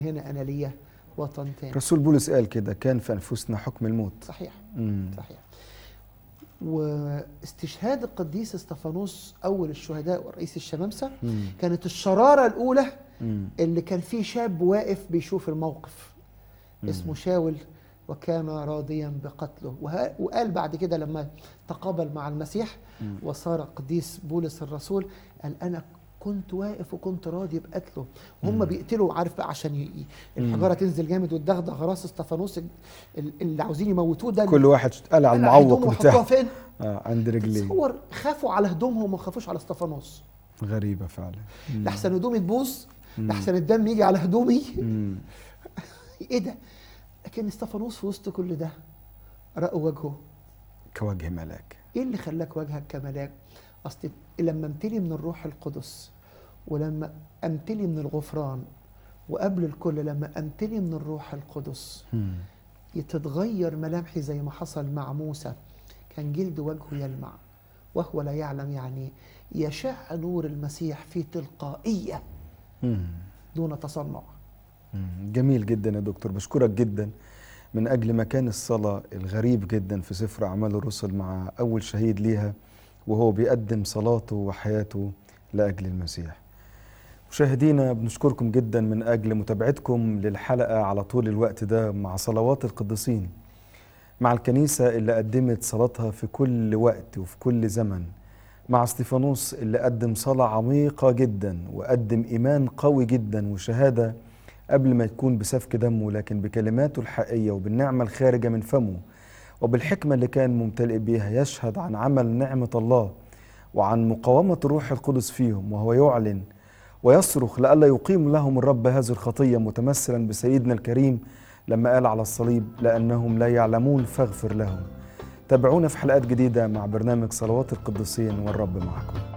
هنا انا ليا وطن تاني رسول بولس قال كده كان في انفسنا حكم الموت صحيح مم. صحيح واستشهاد القديس استفانوس اول الشهداء ورئيس الشمامسه مم. كانت الشراره الاولى مم. اللي كان فيه شاب واقف بيشوف الموقف مم. اسمه شاول وكان راضيا بقتله وه- وقال بعد كده لما تقابل مع المسيح مم. وصار قديس بولس الرسول قال انا كنت واقف وكنت راضي بقتله هم مم. بيقتلوا عارف بقى عشان ي- ي- الحجاره تنزل جامد وتدغدغ راس استفانوس ال- اللي عاوزين يموتوه ده كل واحد قال على قلع هدومه المعوق وحطوها بتاعه فين؟ آه عند رجليه تصور خافوا على هدومهم وما خافوش على استفانوس غريبة فعلا مم. لحسن هدومي تبوظ مم. لحسن الدم يجي على هدومي مم. ايه ده؟ لكن استفانوس في وسط كل ده رأوا وجهه كوجه ملاك ايه اللي خلاك وجهك كملاك؟ اصل لما امتلي من الروح القدس ولما امتلي من الغفران وقبل الكل لما امتلي من الروح القدس مم. تتغير ملامحي زي ما حصل مع موسى كان جلد وجهه يلمع وهو لا يعلم يعني يشع نور المسيح في تلقائية مم. دون تصنع مم. جميل جدا يا دكتور بشكرك جدا من أجل مكان الصلاة الغريب جدا في سفر أعمال الرسل مع أول شهيد ليها وهو بيقدم صلاته وحياته لأجل المسيح مشاهدينا بنشكركم جدا من أجل متابعتكم للحلقة على طول الوقت ده مع صلوات القديسين مع الكنيسة اللي قدمت صلاتها في كل وقت وفي كل زمن مع استيفانوس اللي قدم صلاة عميقة جدا وقدم إيمان قوي جدا وشهادة قبل ما يكون بسفك دمه لكن بكلماته الحقيقية وبالنعمة الخارجة من فمه وبالحكمة اللي كان ممتلئ بيها يشهد عن عمل نعمة الله وعن مقاومة الروح القدس فيهم وهو يعلن ويصرخ لئلا يقيم لهم الرب هذه الخطية متمثلا بسيدنا الكريم لما قال على الصليب لأنهم لا يعلمون فاغفر لهم تابعونا في حلقات جديدة مع برنامج صلوات القديسين والرب معكم